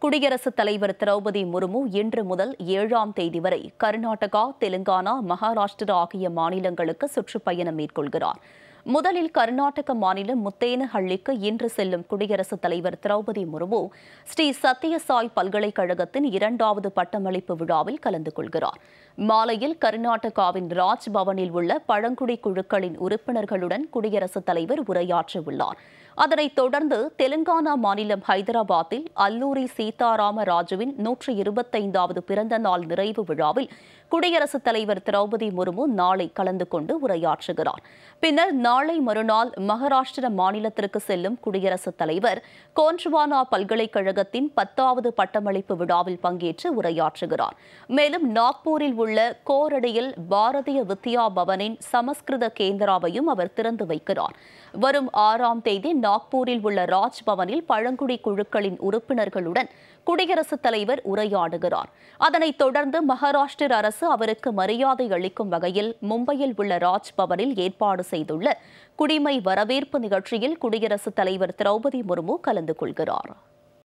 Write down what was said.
குடியரசுத் தலைவர் திரௌபதி முர்மு இன்று முதல் ஏழாம் தேதி வரை கர்நாடகா தெலுங்கானா மகாராஷ்டிரா ஆகிய மாநிலங்களுக்கு சுற்றுப்பயணம் மேற்கொள்கிறார் முதலில் கர்நாடக மாநிலம் முத்தேனஹள்ளிக்கு இன்று செல்லும் குடியரசுத் தலைவர் திரௌபதி முர்மு ஸ்ரீ சத்யசாய் பல்கலைக்கழகத்தின் இரண்டாவது பட்டமளிப்பு விழாவில் கலந்து கொள்கிறார் மாலையில் கர்நாடகாவின் ராஜ் பவனில் உள்ள பழங்குடி குழுக்களின் உறுப்பினர்களுடன் குடியரசுத் தலைவர் உரையாற்ற உள்ளார் அதனைத் தொடர்ந்து தெலுங்கானா மாநிலம் ஹைதராபாத்தில் அல்லூரி சீதாராம ராஜுவின் நூற்றி இருபத்தைந்தாவது பிறந்த நாள் நிறைவு விழாவில் குடியரசுத் தலைவர் திரௌபதி முர்மு நாளை கலந்து கொண்டு உரையாற்றுகிறார் பின்னர் நாளை மறுநாள் மகாராஷ்டிர மாநிலத்திற்கு செல்லும் குடியரசுத் தலைவர் கோன்ட்வானா பல்கலைக்கழகத்தின் பத்தாவது பட்டமளிப்பு விழாவில் பங்கேற்று உரையாற்றுகிறார் மேலும் நாக்பூரில் உள்ள கோரடியில் பாரதிய வித்யா பவனின் சமஸ்கிருத கேந்திராவையும் அவர் திறந்து வைக்கிறார் வரும் ஆறாம் தேதி நாக்பூரில் உள்ள ராஜ் பவனில் பழங்குடி குழுக்களின் உறுப்பினர்களுடன் குடியரசுத் தலைவர் உரையாடுகிறார் அதனைத் தொடர்ந்து மகாராஷ்டிர அரசு அவருக்கு மரியாதை அளிக்கும் வகையில் மும்பையில் உள்ள ராஜ் பவனில் ஏற்பாடு செய்துள்ள குடிமை வரவேற்பு நிகழ்ச்சியில் குடியரசுத் தலைவர் திரௌபதி முர்மு கலந்து கொள்கிறார்